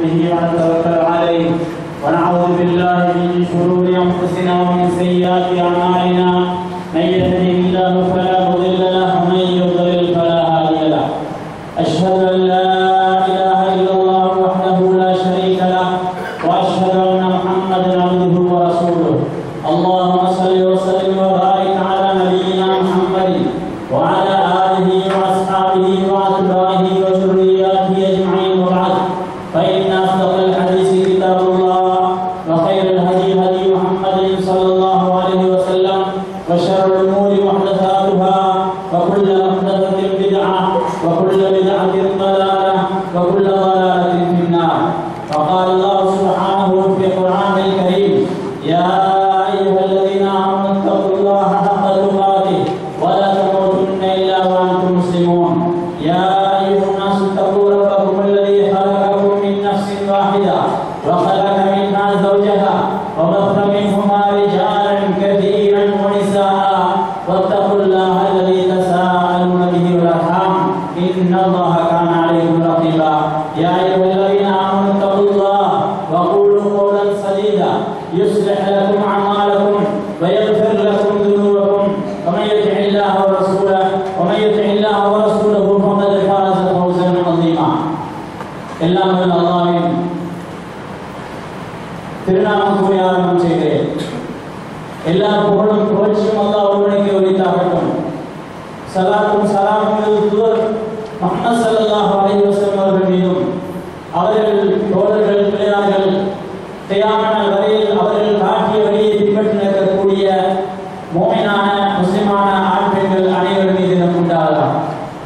به ونتوكل عليه ونعوذ بالله من شرور انفسنا ومن سيئات اعمالنا من يهده الله فلا مضل له ومن يضلل فلا هادي له اشهد ان لا اله الا الله وحده لا شريك له واشهد ان محمدا عبده ورسوله اللهم صل وسلم وبارك على نبينا محمد وعلى اله واصحابه واتباعه وذرياته اجمعين وبعد فان اصدق الحديث كتاب الله وخير الهدي هدي محمد صلى الله عليه وسلم وشر الامور محدثاتها وكل محدثه بدعه وكل بدعه ضلاله وكل ضلاله في النار فقال الله سبحانه في القران الكريم يا ايها الذين امنوا اتقوا الله حق تقاته ولا تموتن الا وانتم مسلمون يا ايها الناس اتقوا ربكم الذي خلقكم من نفس واحده وخلق منها زوجها وبث منهما رجالا كثيرا ونساء واتقوا الله الذي تساءلون به والارحام ان الله كان عليكم رقيبا يا ايها الذين امنوا اتقوا الله وقولوا قولا سديدا يصلح لكم اعمالكم ويغفر لكم ذنوبكم ومن يطع الله ورسوله ومن يطع الله ورسوله فقد فاز فوزا عظيما எல்லாம் வல்ல அல்லாஹ்வின் திருநாமம் கூறி ஆரம்பம் செய்கிறேன் எல்லா புகழும் புகழ்ச்சியும் அல்லாஹ் ஒருவனுக்கு உரித்தாகட்டும் சலாத்தும் சலாமும் தூதர் முஹம்மது ஸல்லல்லாஹு அலைஹி வஸல்லம் அவர்கள் மீதும் அவர்கள் தோழர்கள் பிள்ளையார்கள் தியாமன வரையில் அவர்கள் காட்டிய வழியை பின்பற்றி நிற்கக்கூடிய மோமினான முஸ்லிமான ஆண் பெண்கள் அனைவர் மீதிலும் உண்டாகலாம்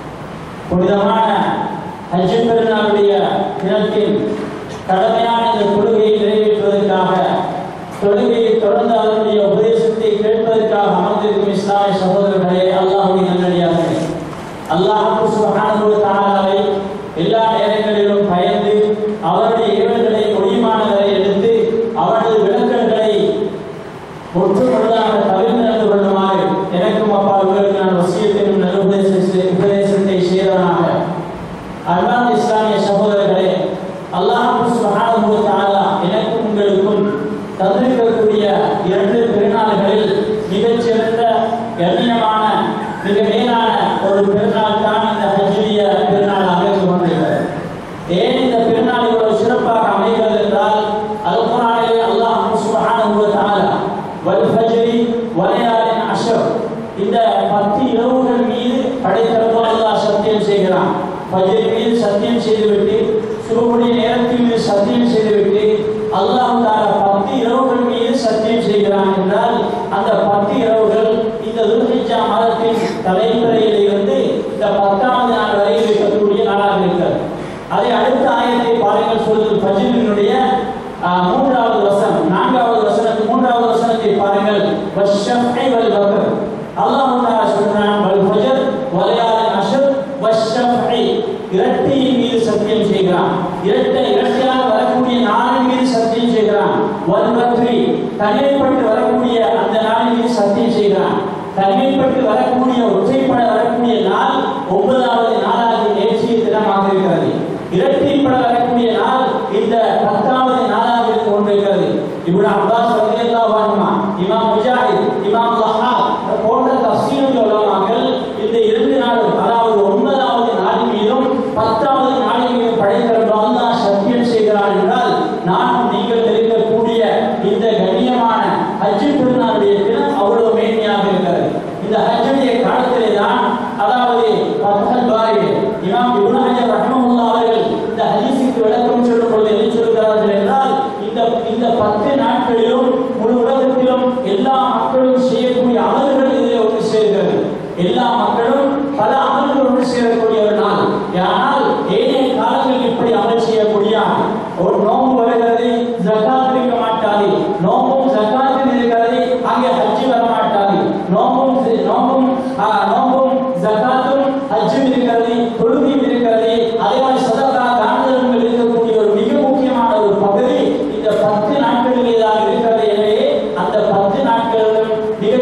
புனிதமான ஹஜ் பெருநாளுடைய தினத்தில் கடமையான இந்த தொழுகையை நிறைவேற்றுவதற்காக தொழுகையை தொடர்ந்து அதனுடைய உபதேசத்தை கேட்பதற்காக அமர்ந்திருக்கும் இஸ்லாமிய சகோதரர்களே அல்லாஹுவின் நல்லடியார்களே அல்லாஹு சுபஹானஹு வ தஆலாவை எல்லா நேரங்களிலும் பயந்து அவருடைய ஏவல்களை ஒளிமானதை எடுத்து அவரது விளக்கங்களை ஒற்றுமுழுதாக தவிர்த்து நடந்து கொள்ளுமாறு எனக்கும் அப்பா உங்களுக்கு நான் வசியத்திலும் நல்ல உபதேசத்தை உபதேசத்தை செய்தவனாக அன்பான இஸ்லாமிய சகோதரர்களே அல்லாஹ் சுப்ஹானஹு வ தஆலா எனக்கும் உங்களுக்கும் தந்திருக்கக்கூடிய இரண்டு பெருநாள்களில் மிகச்சிறந்த கண்ணியமான மிக மேலான ஒரு பெருநாள் தான் இந்த ஹஜ்ஜிய பெருநாளாக இருந்து கொண்டிருக்கிறது ஏன் இந்த பெருநாள் இவ்வளவு சிறப்பாக அமைகிறது என்றால் அல் குர்ஆனிலே அல்லாஹ் சுப்ஹானஹு வ தஆலா வல் ஃபஜ்ரி வலையாலின் அஷ்ர் இந்த பத்து இரவுகள் மீது படைத்தரப்பு அல்லாஹ் சத்தியம் செய்கிறான் ஃபஜ்ர் மீது சத்தியம் செய்துவிட்டு சுபுடைய நேரத்தின் மீது சத்தியம் செய்துவிட்டு அல்லாஹ் தாலா பத்து இரவுகள் மீது சத்தியம் செய்கிறான் என்றால் அந்த பத்து இரவுகள் இந்த துல்ஹிஜ்ஜா மாதத்தின் தலைமுறையில் இருந்து இந்த பத்தாவது நாள் வரை இருக்கக்கூடிய நாளாக இருக்கிறது அதை அடுத்த ஆயத்தை பாருங்கள் சொல்வது ஃபஜ்ரினுடைய மூன்றாவது வசனம் நான்காவது வசனத்து மூன்றாவது வசனத்தை பாருங்கள் வஷ்ஷஃபை வல் வக்ர் அல்லாஹ் தஆலா சொல்றான் வல் ஃபஜர் வலையாலின் அஷ்ர் வஷ்ஷஃபை இரட்டையின் மீது சத்தியம் செய்கிறான் இரட்டை இரட்டையாக வரக்கூடிய நாளின் மீது சத்தியம் செய்கிறான் வல் வக்ரி தனிமைப்பட்டு வரக்கூடிய அந்த நாளின் மீது சத்தியம் செய்கிறான் தனிமைப்பட்டு வரக்கூடிய ஒற்றைப்பட வரக்கூடிய நாள் ஒன்பதாவது நாளாகி நேற்றைய தினமாக இருக்கிறது இரட்டைப்பட வரக்கூடிய நாள் இந்த பத்தாவது நாளாக இருந்து கொண்டிருக்கிறது இப்னு அப்பாஸ் ரலியல்லாஹு அன்ஹுமா இமாம் முஜாஹித் இமாம் லஹாக் போன்ற தஃசீருல் உலமாக்கள் இந்த இரண்டு நாளும் அதாவது ஒன்பதாவது நாளின் மீதும் பத்தாவது நாளின் மீதும் படைத்திருந்த அல்லாஹ் சத்தியம் செய்கிறான் என்றால் நானும் நீங்கள் இருக்கக்கூடிய இந்த கண்ணியமான ஹஜ் பெருநாளுடைய தினம் அவ்வளவு மேன்மையாக இருக்கிறது இந்த ஹஜ்ஜுடைய காலத்திலே தான் அதாவது பத்தல் பாரி இமாம் இப்னு ஹஜர் ரஹ்மத்துல்லாஹ் அவர்கள் இந்த ஹதீஸுக்கு விளக்கம் சொல்லும் பொழுது என்ன சொல்கிறார்கள் என்றால் இந்த இந்த பத்து நாட்களிலும் முழு உலகத்திலும் எல்லா மக்களும் செய்யக்கூடிய அமல்கள் இதில் ஒன்று சேர்கிறது எல்லா மக்களும் பல அமல்கள் ஒன்று சேரக்கூடிய ஒரு நாள் ஆனால் ஏனைய காலங்களில் இப்படி அமல் செய்யக்கூடிய ஒரு நோம்பு வருகிறது ஜகாத் இருக்க மாட்டாது நோம்பும் ஜகாத்தில் இருக்கிறது அங்கே ஹஜ்ஜி வர மாட்டாது நோம்பும் நோம்பும் ஆ, நோம்பும் ஜகாத்தும் ஹஜ்ஜும் இருக்கிறது தொழுகையும் இருக்கிறது அதே மாதிரி சதகா தானதங்கள் இருக்கக்கூடிய ஒரு மிக முக்கியமான ஒரு பகுதி இந்த பத்து நாட்களிலே தான் இருக்கிறது எனவே அந்த பத்து நாட்களிலும் மிக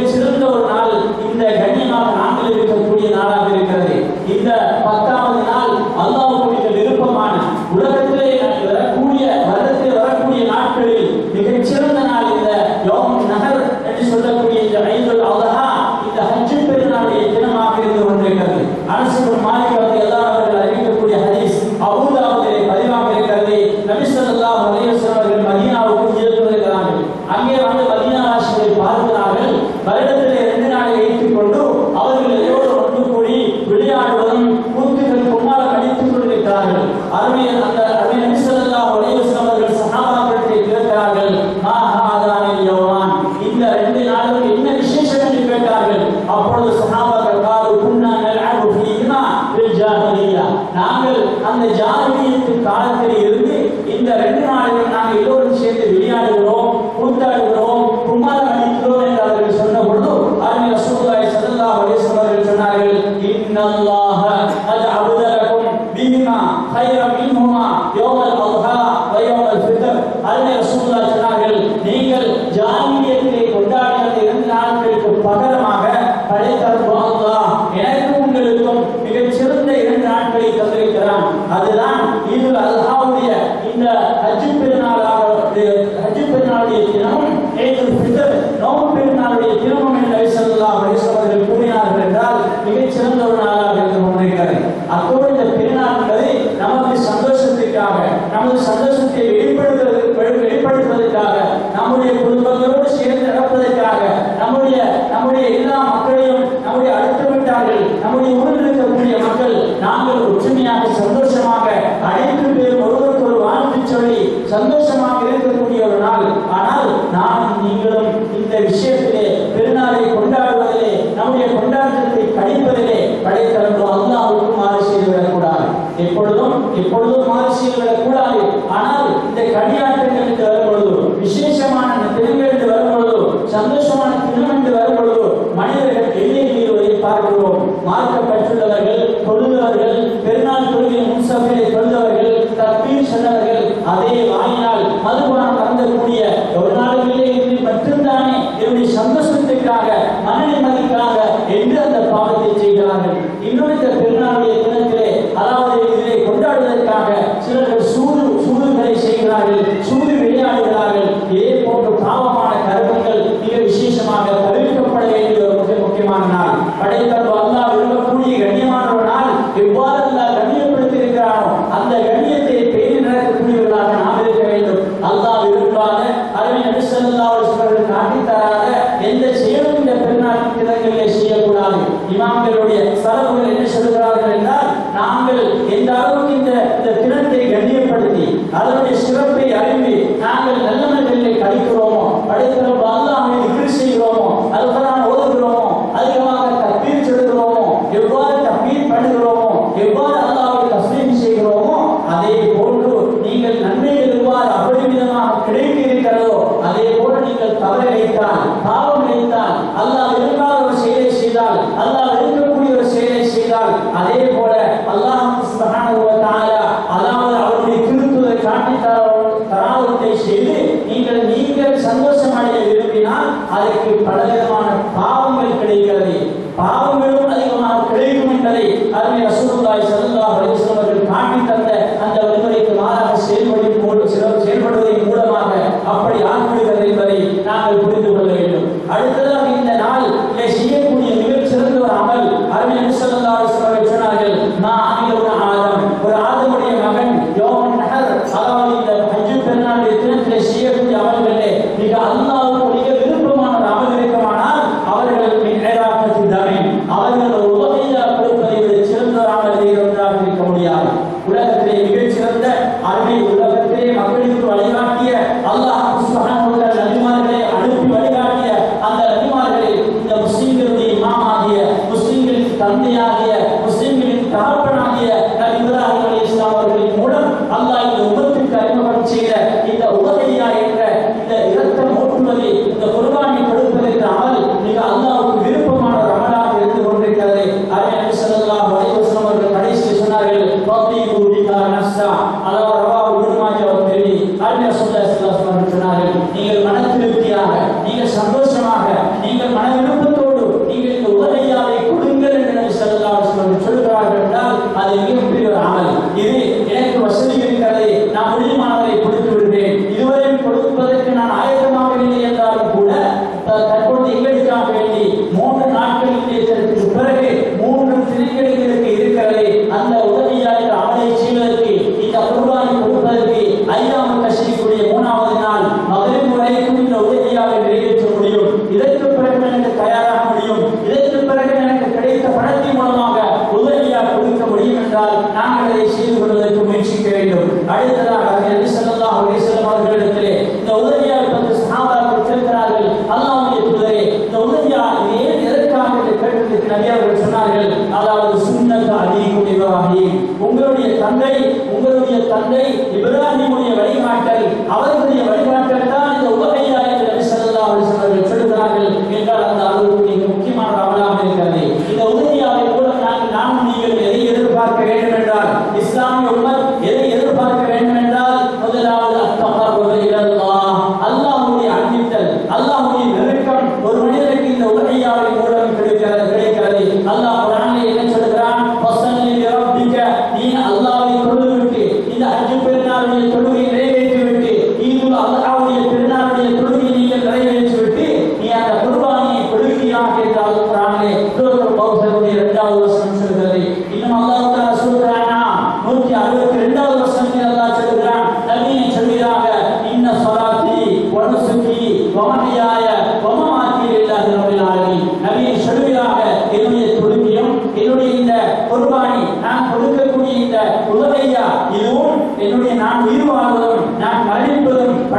ரெண்டு நாளிலும் நாங்கள் எல்லோரும் சேர்ந்து விளையாடுகிறோம் கூத்தாடுகிறோம் கும்மாரம் அடிக்கிறோம் என்று அவர்கள் சொன்ன பொழுது அருமை ரசூலுல்லாஹி ஸல்லல்லாஹு அலைஹி வஸல்லம் அவர்கள் சொன்னார்கள் இன்னல்லாஹ அத் அபுதலக்கும் பிஹிமா கைரம் மின்ஹுமா யௌமல் அல்ஹா வ யௌமல் ஃபித்ர் அருமை ரசூலுல்லாஹி சொன்னார்கள் நீங்கள் ஜாஹிலியத்திலே கொண்டாடிய அந்த இரண்டு நாட்களுக்கு பகரமாக படைத்தரப்பு அல்லாஹ் எனக்கும் உங்களுக்கும் மிகச் சிறந்த இரண்டு நாட்களை தந்திருக்கிறான் அதுதான் ஈதுல் அல்ஹாவுடைய இந்த ஹஜ் பெருநாளாக ஹஜ் பெருநாளுடைய தினமும் ஈதுல் ஃபித்ர் நோம்பு பெருநாளுடைய தினமும் என்று நபி ஸல்லல்லாஹு அலைஹி வஸல்லம் அவர்கள் கூறினார்கள் என்றால் மிகச் சிறந்த ஒரு நாளாக இருந்து கொண்டிருக்கிறது அத்தோடு இந்த பெருநாள் என்பது நமக்கு சந்தோஷத்திற்காக நமது சந்தோஷத்தை வெளிப்படுத்துவதற்கு வெளிப்படுத்துவதற்காக நம்முடைய குடும்பங்களோடு சேர்ந்து நடப்பதற்காக நம்முடைய நம்முடைய எல்லா மக்களையும் நம்முடைய அடுத்த விட்டார்கள் நம்முடைய ஊரில் இருக்கக்கூடிய மக்கள் நாங்கள் ஒற்றுமையாக சந்தோஷமாக அனைத்து பேரும் ஒருவருக்கு ஒரு வாழ்த்து சொல்லி சந்தோஷமாக இருக்கக்கூடிய ஒரு நாள் ஆனால் நான் நீங்களும் இந்த விஷயத்திலே பெருநாளை கொண்டாடுவதிலே நம்முடைய கொண்டாட்டத்தை கழிப்பதிலே படைத்தரப்பு அல்லாவுக்கு மாறு செய்து விடக்கூடாது எப்பொழுதும் எப்பொழுதும் மாறு செய்து விடக்கூடாது ஆனால் இந்த கடியாட்டங்கள் என்று வரும்பொழுது விசேஷமான தினங்கள் என்று வரும்பொழுது சந்தோஷமான தினம் என்று வரும்பொழுது மனிதர்கள் எல்லை மீறுவதை பார்க்கிறோம் மார்க்கப்பட்டுள்ளவர்கள் தொழுதவர்கள் பெருநாள் தொழுகை முன்சபையை தொழுதவர்கள் தப்பீர் சொன்னவர்கள் அதே வாயினால் மதுபானம் அருந்தக்கூடிய ஒரு நாளுக்குள்ளே இருந்து மட்டும்தானே என்னுடைய சந்தோஷத்திற்காக மன நிம்மதிக்காக என்று அந்த பாவத்தை செய்கிறார்கள் இன்னொரு இந்த பெருநாளுடைய தினத்திலே அதாவது இதிலே கொண்டாடுவதற்காக சிலர்கள் சூது சூதுகளை செய்கிறார்கள் சூது விளையாடுகிறார்கள் இதே போன்ற பாவமான கருமங்கள் மிக விசேஷமாக தவிர்க்கப்பட வேண்டிய ஒரு மிக முக்கியமான நாள் படைத்தல் அல்லாஹ் விரும்பக்கூடிய கண்ணியமான ஒரு நாள் எவ்வாறு அல்லாஹ் கண்ணியப்படுத்தியிருக்கிறானோ அந்த கண்ணியத்தை பேணி நடக்கக்கூடியவர்களாக நாம் இருக்க வேண்டும் அல்லாஹ் விரும்பாத அருமை நபி ஸல்லல்லாஹு அலைஹி வஸல்லம் காட்டித் தராத எந்த செயலும் இந்த பெருநாள் தினங்களிலே செய்யக்கூடாது இமாம்களுடைய சலவுகள் என்ன சொல்கிறார்கள் என்றால் நாங்கள் எந்த அளவுக்கு இந்த இந்த தினத்தை கண்ணியப்படுத்தி அதனுடைய சிறப்பை அறிந்து நாங்கள் நல்லவர்களிலே கழிக்கிறோமோ படைத்தரப்பு அல்லாஹ்வை திக்ர் செய்கிறோமோ அல்குர்ஆன் ஓதுகிறோமோ அதிகமாக தக்பீர் சொல்கிறோமோ எவ்வாறு தக்பீர் பண்ணுகிறோமோ எவ்வாறு அல்லாஹ்வை தஸ்லீம் செய்கிறோமோ அதே போன்று நீங்கள் நன்மைகள் எவ்வாறு அபரிமிதமாக கிடைக்க இருக்கிறதோ அதே போல நீங்கள் தவறு இழைத்தால் பாவம் இழைத்தால் அல்லாஹ் விரும்பாத ஒரு செயலை செய்தால் அல்லாஹ் வெறுக்கக்கூடிய ஒரு செயலை செய்தால் அதே போல அல்லாஹ் சுப்ஹானஹு வ தஆலா அதாவது அவருடைய திருத்துவதை காட்டி தராதத்தை செய்து நீங்கள் நீங்கள் சந்தோஷம் அடைய விரும்பினால் அதற்கு பலவிதமான பாவங்கள் கிடைக்கிறது பாவங்களும் அதிகமாக கிடைக்கும் என்பதை அருமை ரசூலுல்லாஹி ஸல்லல்லாஹு அலைஹி வஸல்லம் அவர்கள் காட்டி தந்த அந்த வழிமுறைக்கு மாறாக செயல்படுவதன் மூலம் சில- செயல்படுவதன் மூலமாக அப்படி ஆகிவிடுகிறது என்பதை நாங்கள் புரிந்து கொள்ள வேண்டும் அடுத்ததாக இந்த நாள் இதை செய்யக்கூடிய மிகச் சிறந்த ஒரு அமல் அருமை நபி ஸல்லல்லாஹு அலைஹி வஸல்லம் அவர்கள் சொன்னார்கள் நான் அமில ஒரு ஆதம் ஒரு ஆதமுடைய மகன் யோமன் நஹர் அதாவது இந்த ஹஜ் பெருநாளுடைய தினத்திலே செய்யக்கூடிய அமல்களிலே மிக அல்லாஹ்வுக்கு மிக விருப்பமான ஒரு அமல் இருக்குமானால் அவர்கள் மின்ஹராக்கத்தி தமிழ் அவர்கள் ஒரு உலகையா கொடுப்பதை விட சிறந்த ஒரு அமல் வேறு ஒன்றாக இருக்க முடியாது உலகத்திலே மிகச் சிறந்த அருமை உலகத்திலே மக்களுக்கு வழிகாட்டிய அல்லாஹ் சுப்ஹானஹு வ தஆலா நபிமார்களை அனுப்பி வழிகாட்டிய அந்த நபிமார்களில் இந்த முஸ்லிம்களுடைய இமாமாகிய முஸ்லிம்களின் தந்தையாகிய முஸ்லிம்களின் தகப்பனாகிய நபி இப்ராஹிம் அலைஹிஸ்ஸலாம் அவர்களின் மூலம் அல்லாஹ் இந்த உம்மத்துக்கு அறிமுகம் செய்த இந்த உதவியா என்ற இந்த இரத்தம் ஊற்றுவது இந்த குர்பானை கொடுப்பது என்ற அமல் மிக அல்லாஹ்வுக்கு விருப்பமான ஒரு அமலாக இருந்து கொண்டிருக்கிறது அருமை நபி ஸல்லல்லாஹு அலைஹி வஸல்லம் அவர்கள் கடைசியில் சொன்னார்கள் "ஃபத்தீபு பிஹா நஃப்ஸா" அதாவது ரவாஹு இப்னு மாஜா வ திர்மிதி. அருமை ரசூலுல்லாஹி ஸல்லல்லாஹு அலைஹி வஸல்லம் சொன்னார்கள் நீங்கள் மன திருப்தியாக நீங்கள் சந்தோஷமாக நீங்கள் மன விருப்பத்தோடு நீங்கள் இந்த உதவியாவை கொடுங்கள் என்று நபி ஸல்லல்லாஹு அலைஹி வஸல்லம் சொல்கிறார்கள் என்றால் அது மிகப்பெரிய ஒரு அமல் இது எனக்கு வசதி இருக்கிறது நான் முடியுமானவரை கொடுத்து விடுவேன் இதுவரை கொடுப்பதற்கு நான் ஆயத்தமாக இல்லை என்றாலும் கூட த- தற்பொழுது எங்களுக்காக வேண்டி மூன்று நாட்கள் இதற்கு பிறகு மூன்று திணைகளுக்கு இருக்கிறது அந்த உதவியாக அமலை செய்வதற்கு இந்த குர்பானை கொடுப்பதற்கு ஐயாம் கஷிக்குரிய மூணாவது நாள் மகளிர் வரைக்கும் இந்த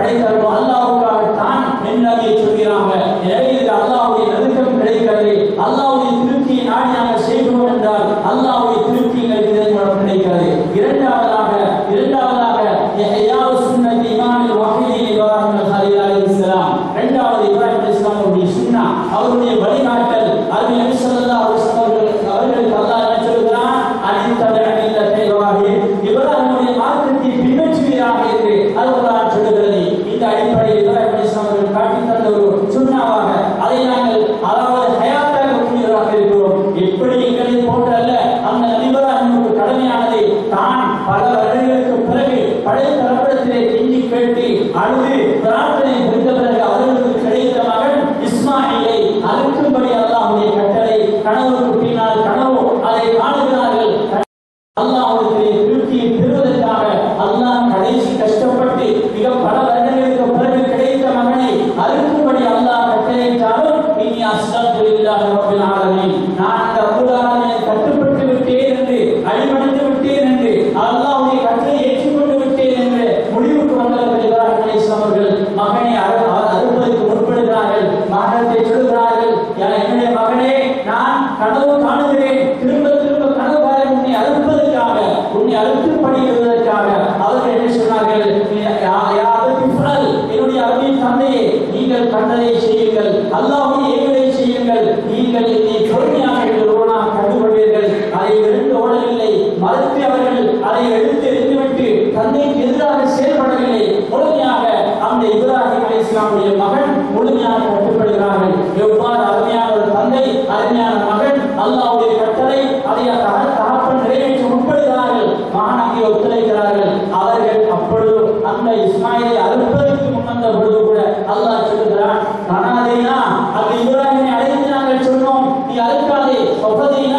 படைத்தவர்கள் அல்லாஹ்வுக்காக தான் என்று சொல்கிறாங்க எனவே இது அல்லாஹ்வுடைய நெருக்கம் கிடைக்கிறது அல்லாஹ்வுடைய திருப்தியை நாடி நாங்கள் செய்கிறோம் என்றால் அல்லாஹ்வுடைய திருப்தி எங்களுக்கு இதன் மூலம் கிடைக்கிறது இரண்டாவதாக இரண்டாவதாக இஹ்யாவு சுன்னத் இமாமில் வஹீத் இப்ராஹிம் அல்-ஹலீல் அலைஹிஸ்ஸலாம் இரண்டாவது இப்ராஹிம் அலைஹிஸ்ஸலாம் அவருடைய சுன்னா அவருடைய வழிகாட்டல் அது நபி ஸல்லல்லாஹு அலைஹி வஸல்லம் அவர்கள் அவர்களுக்கு அல்லாஹ் என்ன சொல்கிறான் அனித்தபிஅ மில்லத்த இப்ராஹிம் இப்ராஹிமுடைய மார்க்கத்தை பின்பற்றுவீராக என்று அது குர்ஆன் சொல்லுகிறது இந்த அடிப்படையில் இப்ராஹிம் அலைஹிஸ்ஸலாம் அவர்கள் காட்டி தந்த ஒரு சுன்னாவாக அதை நாங்கள் அதாவது ஹயாத்தாக கூடியவராக இருக்கிறோம் எப்படி எங்களை போன்றல்ல அந்த நபி இப்ராஹிமுக்கு கடமையானது தான் பல வருடங்களுக்கு பிறகு பழைய தரப்பிடத்திலே கெஞ்சி கேட்டு அழுது பிரார்த்தனை புரிந்த பிறகு அவர்களுக்கு கிடைத்த மகன் இஸ்மாயிலை அறுக்கும்படி அல்லாஹ்வுடைய கட்டளை கனவுக்கு பின்னால் கனவு அதை காணுகிறார்கள் அல்லாஹ்வுடைய திருப்தியை பெறுவதற்காக அல்லாஹ் கடைசி கஷ்டப்பட்டு மிக பல வருடங்களுக்கு பிறகு கிடைத்த மகனை அறுக்கும்படி அல்லாஹ் கட்டளையிட்டாலும் இனி அஸ்லாத்து இல்லாஹ் ரப்பில் ஆலமீன் நான் அந்த ரப்புல் ஆலமீனை கட்டுப்பட்டு விட்டேன் என்று அடிபணிந்து விட்டேன் என்று அல்லாஹ்வுடைய கட்டளை ஏற்றுக்கொண்டு விட்டேன் என்று முடிவுக்கு வந்தவர்கள் இப்ராஹிம் அலைஹிஸ்ஸலாம் அவர்கள் மகனை அறு- அறு- அறுப்பதற்கு முற்படுகிறார்கள் மகனத்தை சொல்கிறார்கள் "யா என்னுடைய மகனே நான் கனவு காணுகிறேன் திரும்ப திரும்ப கனவு காண உன்னை அறுப்பதற்காக உன்னை அறுத்து பணியிடுவதற்காக அவர்கள் என்ன சொன்னார்கள் "யா- யா- யா அபதி ஃப்அல்." என்னுடைய அருமையின் தந்தையே நீங்கள் கண்டதை செய்யுங்கள் அல்லாஹ்வுடைய ஏவலை செய்யுங்கள் நீங்கள் என்னை பொறுமையாக ஒருவனாக கண்டுகொள்வீர்கள் அதை எடுத்து ஓடவில்லை மறுத்து அவர்கள் அதை எடுத்து எறிந்துவிட்டு தந்தைக்கு எதிராக செயல்படவில்லை முழுமையாக அந்த இப்ராஹிம் அலி இஸ்லாமுடைய மகன் முழுமையாக கட்டுப்படுகிறார்கள் எவ்வாறு அருமையான ஒரு தந்தை அருமையான மகன் அல்லாஹ்வுடைய கட்டளை அதை தக- தகப்பன் நிறைவேற்ற முற்படுகிறார்கள் மகனாகி ஒத்துழைக்கிறார்கள் அவர்கள் அப்பொழுது அந்த இஸ்மாயிலை அறுப்பதற்கு முன்வந்த பொழுது கூட அல்லாஹ் சொல்லுகிறான் அனாதைனா அந்த இப்ராஹிமை அழைத்து நாங்கள் சொன்னோம் நீ அறுக்காதே ஒப்பதைனா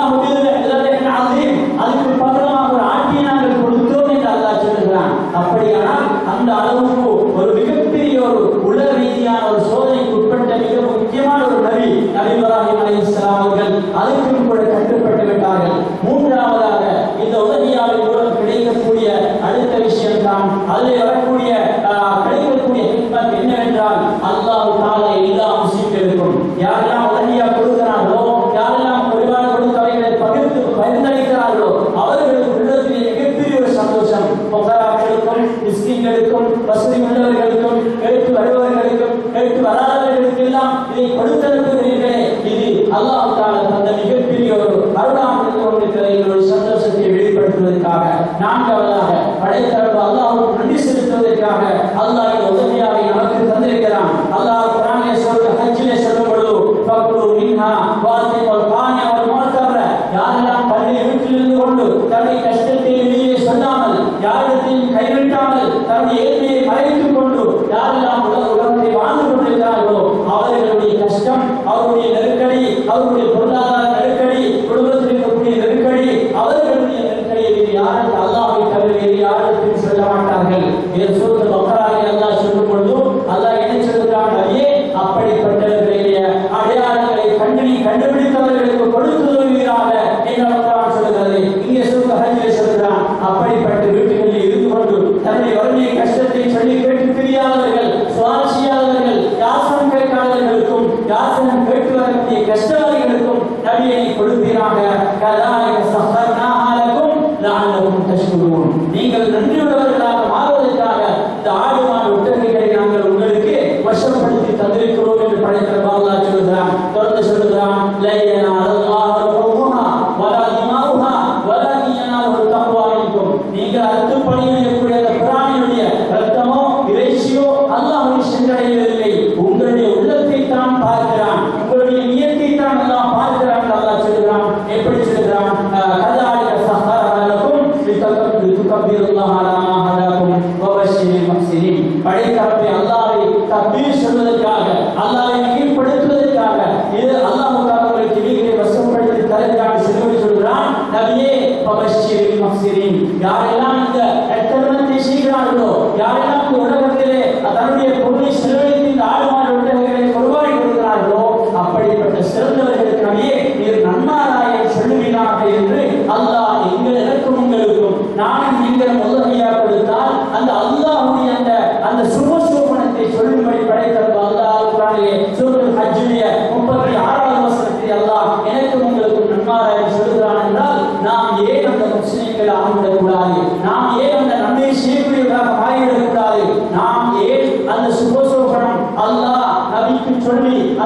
அதையும் அதுக்கு பகரமாக ஒரு ஆட்டியை நாங்கள் கொடுத்தோம் என்று அல்லாஹ் சொல்லுகிறான் அப்படியானால் அந்த அளவுக்கு ஒரு மிகப்பெரிய ஒரு உலக ரீதியான ஒரு சோதனைக்கு உட்பட்ட மிக முக்கியமான ஒரு நபி நபி இப்ராஹிம் அலைஹிஸ்ஸலாம் அவர்கள் அதுக்கும் கூட கட்டுப்பட்டு விட்டார்கள் மூன்றாவதாக இந்த உதவியாவின் மூலம் கிடைக்கக்கூடிய அடுத்த விஷயம் தான் அதில் வரக்கூடிய ஆஹ், கிடைக்கக்கூடிய ஹிக்மத் என்னவென்றால் அல்லாஹ் தாலா எல்லா முஸ்லிம்களுக்கும் யாரெல்லாம் உதவியா கொடுக்கிறார்களோ யாரெல்லாம் குறைவான கொடுத்தவைகளை பகிர்ந்து பகிர்ந்தளிக்கிறார்களோ அவர்களுக்கு உள்ளத்திலே மிகப்பெரிய ஒரு சந்தோஷம் பொகராக்களுக்கும் மிஸ்கின்களுக்கும் வசதி உள்ளவர்களுக்கும் கேட்டு வருபவர்களுக்கும் கேட்டு வராதவர்களுக்கு எல்லாம் இதை கொடுத்தனுப்புகிறீர்களே இது அல்லாஹ் தாலா தந்த மிகப்பெரிய ஒரு அருளாக கொண்டிருக்கிற எங்களுடைய சந்தோஷத்தை வெளிப்படுத்துவதற்காக நான்காவதாக படைத்தரப்பு அல்லாஹ்வுக்கு நன்றி செலுத்துவதற்காக அல்லாஹ் இந்த உதவியாவை நமக்கு தந்திருக்கிறான் அல்லாஹ் குரானிலே சொல்ற ஹஜ்ஜிலே சொல்லும் பொழுது ஃபக்ரு மின்ஹா வாத்தி வல் கானி வல் முஅத்தர யாரெல்லாம் பள்ளி வீட்டிலிருந்து கொண்டு தன்னுடைய கஷ்டத்தை வெளியே சொல்லாமல் யாரிடத்தையும் கைவிட்டாமல் தன்னுடைய ஏழ்மையை மறைத்துக் கொண்டு யாரெல்லாம் உலக உலகத்தை வாழ்ந்து கொண்டிருக்கிறார்களோ அவர்களுடைய கஷ்டம் அவருடைய நெருக்கடி அவருடைய பொருளாதார நெருக்கடி குடும்பத்தில் இருக்கக்கூடிய நெருக்கடி அவர்களுடைய நெருக்கடியை வேறு யாருக்கு அல்லாஹ்வை தவிர வேறு யாருக்கும் சொல்ல மாட்டார்கள் இதை சொல்ற பக்கராக அல்லாஹ் சொல்லும் பொழுது அல்லாஹ் என்ன சொல்கிறான் நபியே அப்படிப்பட்டவர்களுடைய அடையாளங்களை கண்டு நீ கண்டுபிடித்தவர்களுக்கு கொடுத்து உதவுவீராக என்று அல்லாஹ் சொல்லுகிறது இங்கே சொல்ற ஹஜ்ஜிலே சொல்கிறான் அப்படிப்பட்ட வீட்டுகளில் இருந்து கொண்டு தன்னுடைய வறுமையை கஷ்டத்தை சொல்லி கேட்டு தெரியாதவர்கள் சுவாரஸ்யாதவர்கள் யாசனம் கேட்காதவர்களுக்கும் யாசனம் கேட்டு வரக்கூடிய கஷ்டவாதிகளுக்கும் நபியை கொடுப்பீராக கதாலிக சஹர்னாஹா லக்கும் லஅல்லகும் தஷ்குரூன் நீங்கள் நன்றியுள்ளவர்களாக மாறுவதற்காக இந்த ஆடு மாடு ஒட்டகைகளை நாங்கள் உங்களுக்கு வசப்படுத்தி தந்திருக்கிறோம் என்று படைத்த அல்லாஹ் சொல்கிறான் தொடர்ந்து சொல்கிறான் லையனா அல்லாஹ் ரஹ்முஹா வலா திமாவுஹா வலாகின் யனாலுஹு தக்வா மின்கும் நீங்கள் அறுத்து பணியிடக்கூடிய அந்த பிராணியுடைய ரத்தமோ இறைச்சியோ அல்லாஹ்வை சென்றடைவதில்லை உங்களுடைய உள்ளத்தை தான் பார்க்கிறான் உங்களுடைய நியத்தை தான் அல்லாஹ் பார்க்கிறான் என்று அல்லாஹ் சொல்கிறான் எப்படி சொல்கிறான் கதாலிக சஹரலக்கும் லிதுகப்பிருல்லாஹ் அலா மா ஹதாக்கும் வபஷிரில் முஹ்சினின் படைத்தரப்பை அல்லாஹ்வை தக்பீர் சொல்வதற்காக அல்லாஹ்வை கீழ்ப்படுத்துவதற்காக இது அல்லாஹ்வுக்காக உங்களுக்கு வீட்டை வசப்படுத்தி தருகிறான் செல்வடி சொல்கிறான் நபியே வபஷிரில் முஹ்சினின் யாரெல்லாம் இந்த நற்கருணத்தை செய்கிறார்களோ யாரெல்லாம் இந்த உலகத்திலே தன்னுடைய பொருளை செலவழித்து இந்த ஆடு மாடு ஒட்டகைகளை கொள்வாய் கொடுக்கிறார்களோ அப்படிப்பட்ட சிறந்தவர்களுக்கு நபியே நீர் நன்மாராயம் சொல்லுவீராக என்று அல்லாஹ் எங்கள் எனக்கும் உங்களுக்கும் நானும் நீங்கள் உதவியாக கொடுத்தால் அந்த அல்லாஹ்வுடைய அந்த அந்த சுபசோபன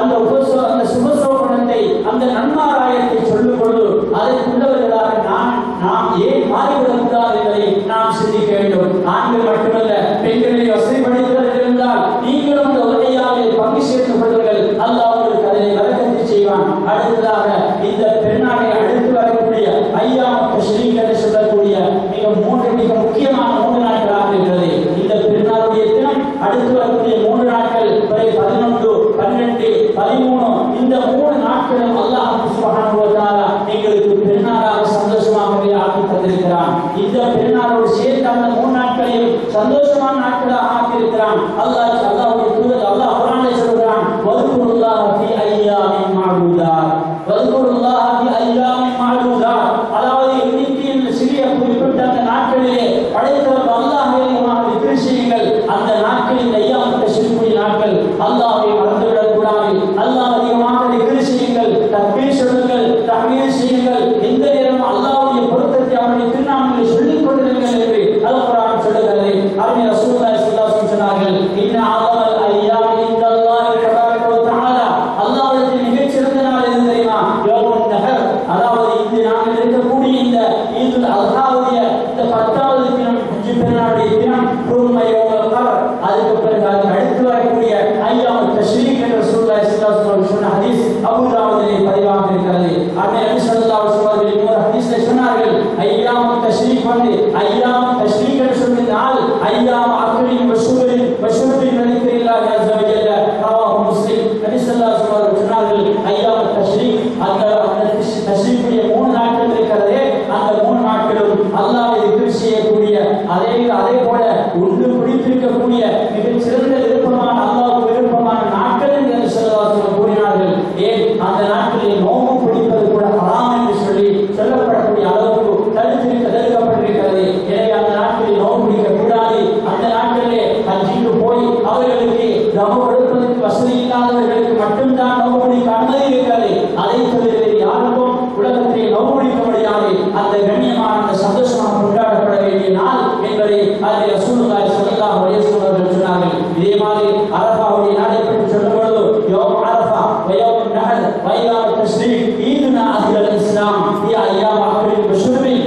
அந்த உபசோ அந்த சுபசோபனத்தை அந்த நன்மாராயத்தை சொல்லும் பொழுது அதற்குள்ளவர்களாக நான் நாம் ஏன் மாறிவிடக் கூடாது என்பதை நாம் சிந்திக்க வேண்டும் ஆண்கள் மட்டுமல்ல பெண்களை வசதிப்படுத்துவர்கள் இருந்தால் நீங்களும் அந்த உரையாலே பங்கு சேர்ந்து கொள்ளுங்கள் அல்லாஹ் உங்களுக்கு அதனை வழக்கத்தை செய்வான் அடுத்ததாக இந்த பெருநாளை அடுத்து வரக்கூடிய ஐயாம் தஷ்ரீக் என்று சொல்லக்கூடிய மிக மூன்று மிக முக்கியமான மூன்று நாட்களாக இருக்கிறது இந்த பெருநாளுடைய தினம் அடுத்து வரக்கூடிய மூன்று நாட்கள் வரை பதினொன்று பன்னிரண்டு பதிமூணு இந்த மூணு நாட்களும் அல்லாஹ் சுப்ஹானஹு வ தஆலா எங்களுக்கு பெருநாளாக சந்தோஷமாகவே ஆக்கி தந்திருக்கிறான் இந்த பெருநாளோடு சேர்த்து அந்த மூணு நாட்களையும் சந்தோஷமான நாட்களாக ஆக்கியிருக்கிறான் அல்லாஹ் அல்லாஹ்வுடைய தூதர் அல்லாஹ் குர்ஆனில் சொல்கிறான் வذ்குருல்லாஹ ஃபீ ஐயாமின் மஅதூதாத் வذ்குருல்லாஹ ஃபீ ஐயாமின் மஅதூதாத் அதாவது எண்ணிக்கையில் சிறிய குறிப்பிட்ட அந்த நாட்களிலே படைத்தவர் அல்லாஹ்வை திக்ர் செய்யுங்கள் அந்த நாட்களில் ஐயாமத்த சிறுகுடி நாட்கள் அல்லாஹ்வை மறந்துவிடக் கூடாது அல்லாஹ் அதிகமாக திக்ர் செய்யுங்கள் தக்பீர் சொல்லுங்கள் தஹ்மீர் செய்யுங்கள் எந்த நேரமும் அல்லாஹ்வுடைய பொருத்தத்தை அவருடைய திருநாமங்களை சொல்லிக் கொண்டிருங்கள் என்று அல் குர்ஆன் சொல்லுகிறது அருமை ரசூலுல்லாஹி ஸல்லல்லாஹு அலைஹி வஸல்லம் சொன்னார்கள் இன்ன ஆதமல் ஐயாமி இந்தல்லாஹி தபாரக வ தஆலா அல்லாஹ்விடத்தில் மிகச் சிறந்த நாள் எது தெரியுமா யோமுன் நஹர் அதாவது இந்த நாங்கள் இருக்கக்கூடிய இந்த ஈதுல் அல்ஹாவுடைய இந்த பத்தாவது தினம் ஹஜ் பெருநாளுடைய தினம் குரும யோமுல் கமர் அதுக்கு பிறகு அதுக்கு அடுத்து வரக்கூடிய ஐயாம் தஷ்ரீக் என்ற ரசூலுல்லாஹி ஸல்லல்லாஹு அலைஹி வஸல்லம் சொன்ன ஹதீஸ் அபூ தாவூதிலே பதிவாக இருக்கிறது அன்னை நபி ஸல்லல்லாஹு அலைஹி வஸல்லம் இன்னொரு ஹதீஸ்ல சொன்னார்கள் ஐயாம் தஷ்ரீக் வந்து ஐயாம் தஷ்ரீக் என்று சொன்னால் ஐயாம் அக்லின் வஷூரின் வஷூரின் நதிக்கில்லாஹி அஸ்ஸ வ ஜல்ல ரவாஹு முஸ்லிம் நபி ஸல்லல்லாஹு அலைஹி வஸல்லம் சொன்னார்கள் ஐயாம் தஷ்ரீக் அந்த அந்த தஷ்ரீக்குடைய மூணு நாட்கள் இருக்கிறதே அந்த மூணு நாட்களும் அல்லாஹ்வை திக்ர் செய்யக்கூடிய அதே அதே போல உண்டு பிடித்திருக்கக்கூடிய மிகச் சிறந்த விருப்பமான அல்லாஹ்வுக்கு விருப்பமான நாட்கள் என்று சொல்லவாசல் கூறினார்கள் ஏன் அந்த நாட்களில் நோம்பு பிடிப்பது கூட ஹராம் என்று சொல்லி சொல்லப்படக்கூடிய அளவுக்கு தடுத்திருக்க தடுக்கப்பட்டிருக்கிறது எனவே அந்த நாட்களில் நோம்பு பிடிக்க கூடாது அந்த நாட்களிலே ஹஜ்ஜிக்கு போய் அவர்களுக்கு தமு கொடுப்பதற்கு வசதி இல்லாதவர்களுக்கு மட்டும்தான் நோம்பு பிடிக்க அனுமதி இருக்கிறது அதை தவிர வேறு யாருக்கும் உலகத்திலே நோம்பு பிடிக்க முடியாது அந்த கண்ணியமான அந்த சந்தோஷமாக கொண்டாடப்பட வேண்டிய நாள் என்பதை அதில் ரசூலுல்லாஹி ஸல்லல்லாஹு அலைஹி வஸல்லம் அவர்கள் சொன்னார்கள் இதே மாதிரி அரஃபாவுடைய நாளை பற்றி சொல்லும் பொழுது யோம் அரஃபா வயோம் நஹர் வய்யாம் தஸ்ரீக் ஈதுனா அஹ்லல் இஸ்லாம் ஹிய அய்யாம் அக்லின் வஷுர்பின்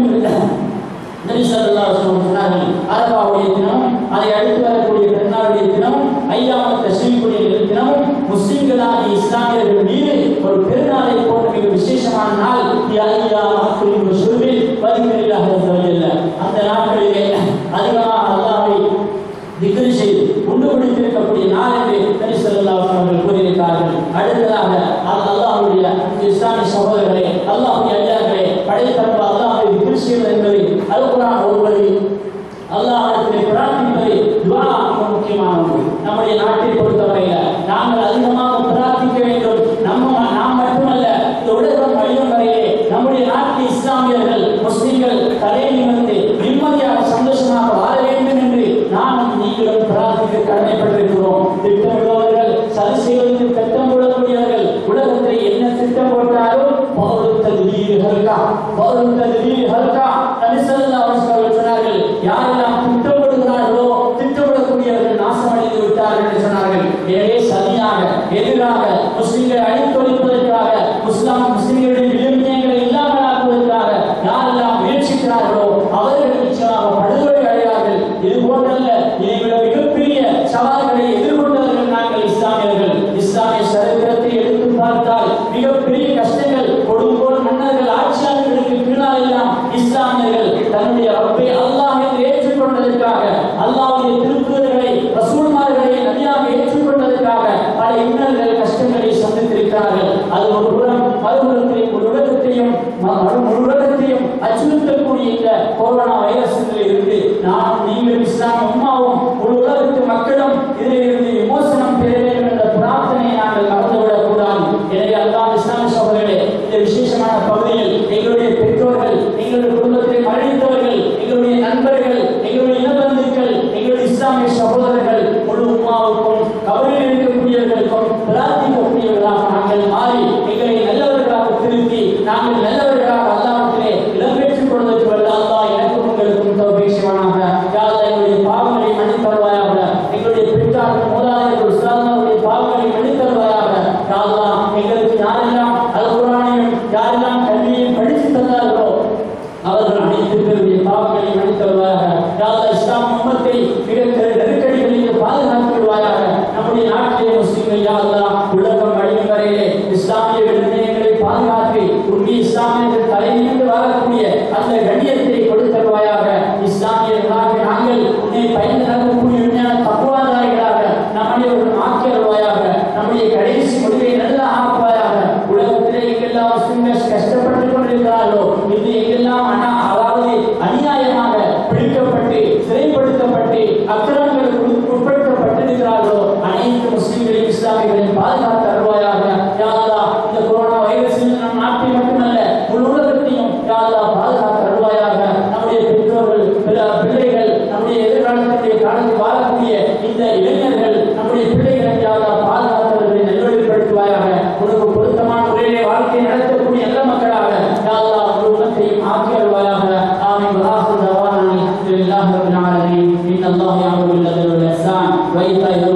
நபி ஸல்லல்லாஹு அலைஹி வஸல்லம் சொன்னார்கள் அரஃபாவுடைய தினம் அதை அடுத்து வரக்கூடிய பெருநாளுடைய தினம் ஐயாம தஸ்ரீக்குடைய தினமும் முஸ்லிம்களாகிய இஸ்லாமியர்கள் மீது ஒரு பெருநாளை போன்ற மிக விசேஷமான நாள் ஹிய அய்யாம் அக்லின் வஷுர்பின் வதிகரில்லாஹ் அஸ்ஸ வ ஜல்ல அந்த நாட்களிலே அதிகமாக அல்லாஹ்வை திக்ரு செய்து உண்டு பிடித்திருக்கக்கூடிய நாள் என்று நபி ஸல்லல்லாஹு அலைஹி அவர்கள் கூறியிருக்கிறார்கள் அடுத்ததாக அது அல்லாஹ்வுடைய இஸ்லாமிய சகோதரர்களே அல்லாஹ்வுடைய அடியார்களே படைத்தரப்பு அல்லாஹ்வை திக்ரு செய்வது என்பது அல்குர்ஆன் ஒருவரை அல்லாஹ்விடத்திலே பிரார்த்திப்பது துஆ மிக முக்கியமான ஒன்று நம்முடைய நாட்டை பொறுத்தவரையில நாங்கள் அதிகமாக பிரார்த்திக்க வேண்டும் நம்ம நாம் மட்டுமல்ல இந்த உலகம் அழியும் வரையிலே நம்முடைய நாட்டு இஸ்லாமியர்கள் முஸ்லிம்கள் தலை நிமிர்ந்து நிம்மதியாக சந்தோஷமாக வாழ வேண்டும் என்று நானும் நீங்களும் பிரார்த்திக்க கடமைப்பட்டிருக்கிறோம் திட்டமிடுபவர்கள் சரி செய்வதற்கு திட்டம் போடக்கூடியவர்கள் உலகத்தில் என்ன திட்டம் போட்டாலும் பௌரத்தல் வீடு ஹல்கா பௌரத்தல் வீடு ஹல்கா நபி ஸல்லல்லாஹு அலைஹி வஸல்லம் சொன்னார்கள் யாரெல்லாம் திட்டமிடுகிறார்களோ திட்டமிடக்கூடியவர்கள் நாசமடைந்து விட்டார்கள் என்று சொன்னார்கள் எனவே சரியாக எதிராக முஸ்லிம்களை அழித்தொழிப்பதற்காக முஸ்லாம் முஸ்லிம்களுடைய விழுமியங்களை இல்லாமலாக்குவதற்காக யாரெல்லாம் முயற்சிக்கிறார்களோ அவர்கள் நிச்சயமாக படுகொலை அடைவார்கள் இது போன்றல்ல இதைவிட மிகப்பெரிய சவால்களை எதிர்கொண்டவர்கள் நாங்கள் இஸ்லாமியர்கள் இஸ்லாமிய சரித்திரத்தை எடுத்து பார்த்தால் மிகப்பெரிய கஷ்டங்கள் கொடுங்கோல் மன்னர்கள் ஆட்சியாளர்களுக்கு கீழால் எல்லாம் இஸ்லாமியர்கள் தன்னுடைய ரப்பை அல்லாஹ் என்று ஏற்றுக்கொண்டதற்காக அல்லாஹ்வுடைய திருத்தூதர்களை ரசூல்மார்களை நபியாக ஏற்றுக்கொண்டதற்காக பல இன்னல்கள் கஷ்டங்களை சந்தித்திருக்கிறார்கள் அது ஒரு புறம் மறுபுறத்தை ஒரு உலகத்தையும் ம- மறு முழு உலகத்தையும் அச்சுறுத்தக்கூடிய இந்த கொரோனா வைரஸில் இருந்து நானும் நீங்கள் இஸ்லாம் அம்மாவும் ஒரு உலகத்து மக்களும் இதிலிருந்து விமோசனம் பெற வேண்டும் என்ற பிரார்த்தனையை நாங்கள் மறந்துவிடக் கூடாது எனவே அல்லாஹ் இஸ்லாமிய சகோதரர்களே இந்த விசேஷமான பகுதியில் எங்களுடைய பெற்றோர்கள் எங்களுடைய குடும்பத்தை மரணித்தவர்கள் எங்களுடைய நண்பர்கள் எங்களுடைய இனபந்துக்கள் எங்களுடைய இஸ்லாமிய சகோதரர்கள் முழு உம்மாவுக்கும் கவலையில் இருக்கக்கூடியவர்களுக்கும் பிரார்த்திக்கக்கூடியவர்களாக நாங்கள் மாறி எங்களை நல்லவர்களாக திருத்தி நாங்கள் நல்லவர்களாக அல்லாஹ்விடத்திலே இடம் பெற்றுக் கொள்வதற்கு வல்ல அல்லாஹ் எனக்கும் உங்களுக்கும் தௌஃபீக் செய்வானாக யா அல்லாஹ் எங்களுடைய பாவங்களை மன்னித்தருவாயாக எங்களுடைய பெற்றார்கள் மூதாதையர்கள் உஸ்தாதுமாருடைய பாவங்களை மன்னித்தருவாயாக நோயாளிகளையும் பாதுகாத்து அருள்வாயாக யா அல்லாஹ் இந்த கொரோனா வைரஸ் நம் நாட்டை மட்டுமல்ல முழு உலகத்தையும் யா அல்லாஹ் பாதுகாத்து அருள்வாயாக நம்முடைய பெற்றோர்கள் பிற- பிள்ளைகள் நம்முடைய எதிர்காலத்தினுடைய காலத்தில் வாழக்கூடிய இந்த இளைஞர்கள் நம்முடைய பிள்ளைகளை யா அல்லாஹ் பாதுகாத்தவர்களை நல்வழிப்படுத்துவாயாக உனக்கு பொருத்தமான முறையிலே வாழ்க்கை நடத்தக்கூடிய நல்ல மக்களாக யா அல்லாஹ் முழு உலகத்தையும் ஆக்கி அருள்வாயாக ஆமீன் வஆஹிரு தவானா அல்ஹம்துலில்லாஹி ரப்பில் ஆலமீன் இன்னல்லாஹ يأمر بالعدل والإحسان وإيتاء ذي